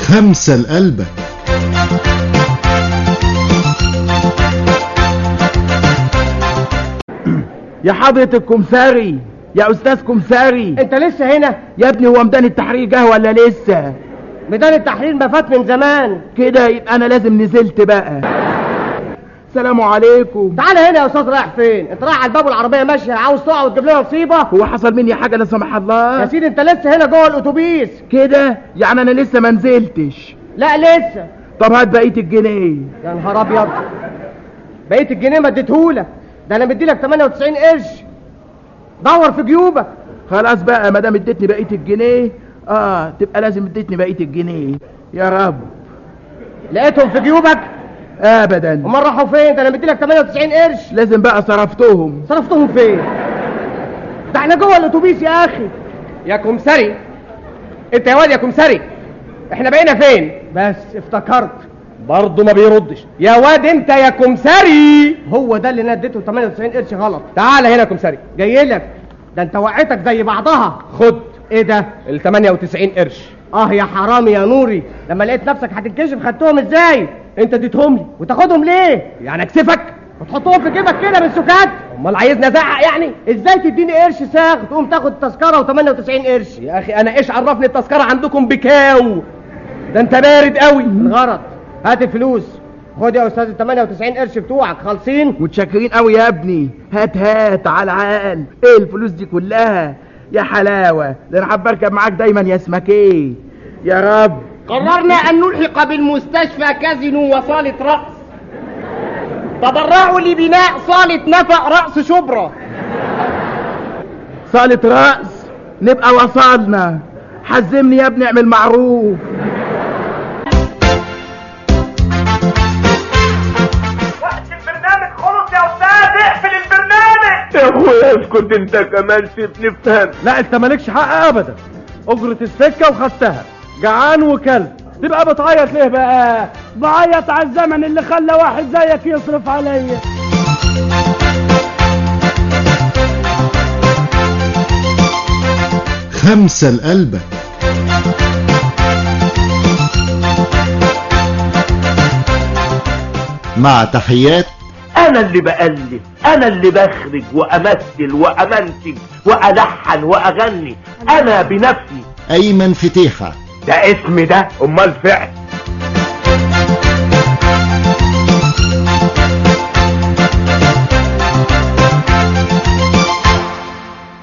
خمسة لقلبك يا حضرة الكمثاري يا أستاذ كمثاري انت لسه هنا يا ابني هو ميدان التحرير جه ولا لسه ميدان التحرير ما فات من زمان كده يبقى أنا لازم نزلت بقى سلام عليكم تعالى هنا يا استاذ رايح فين انت رايح على الباب والعربيه ماشيه عاوز تقع وتجيب لنا نصيبه هو حصل مني حاجة لا سمح الله يا سيدي انت لسه هنا جوه الاتوبيس كده يعني أنا لسه ما نزلتش لا لسه طب هات بقية الجنيه يا نهار ابيض بقيت الجنيه ما اديتهولك ده انا مديلك 98 قرش دور في جيوبك خلاص بقى ما دام اديتني بقية الجنيه اه تبقى لازم اديتني بقية الجنيه يا رب لقيتهم في جيوبك ابدا امال راحوا فين ده انا مديلك 98 قرش لازم بقى صرفتهم صرفتهم فين ده احنا جوه الاتوبيس يا اخي يا كمسري انت يا واد يا كمسري احنا بقينا فين بس افتكرت برضه ما بيردش يا واد انت يا كمسري هو ده اللي انا اديته 98 قرش غلط تعال هنا يا كمسري جاي لك ده انت وقعتك زي بعضها خد ايه ده ال 98 قرش اه يا حرامي يا نوري لما لقيت نفسك هتنكشف خدتهم ازاي انت اديتهم لي وتاخدهم ليه يعني اكسفك وتحطهم في جيبك كده بالسكات امال عايزني ازعق يعني ازاي تديني قرش ساغ تقوم تاخد تذكره و98 قرش يا اخي انا ايش عرفني التذكره عندكم بكاو ده انت بارد قوي الغرض هات الفلوس خد يا استاذ ال 98 قرش بتوعك خالصين متشكرين قوي يا ابني هات هات على العقل ايه الفلوس دي كلها يا حلاوة ده انا حابب اركب معاك دايما يا اسمك ايه يا رب قررنا أن نلحق بالمستشفى كازينو وصالة رأس تبرعوا لبناء صالة نفق رأس شبرا صالة رأس نبقى وصلنا حزمني يا ابني اعمل معروف وقت البرنامج خلص يا استاذ اقفل البرنامج يا اخويا اسكت انت كمان سيبني افهم لا انت مالكش حق ابدا اجرة السكة وخدتها جعان وكلب تبقى بتعيط ليه بقى بعيط على الزمن اللي خلى واحد زيك يصرف عليا خمسة لقلبك مع تحيات انا اللي بألف انا اللي بخرج وامثل وامنتج والحن واغني انا بنفسي أيمن فتيحة ده اسم ده امال فعل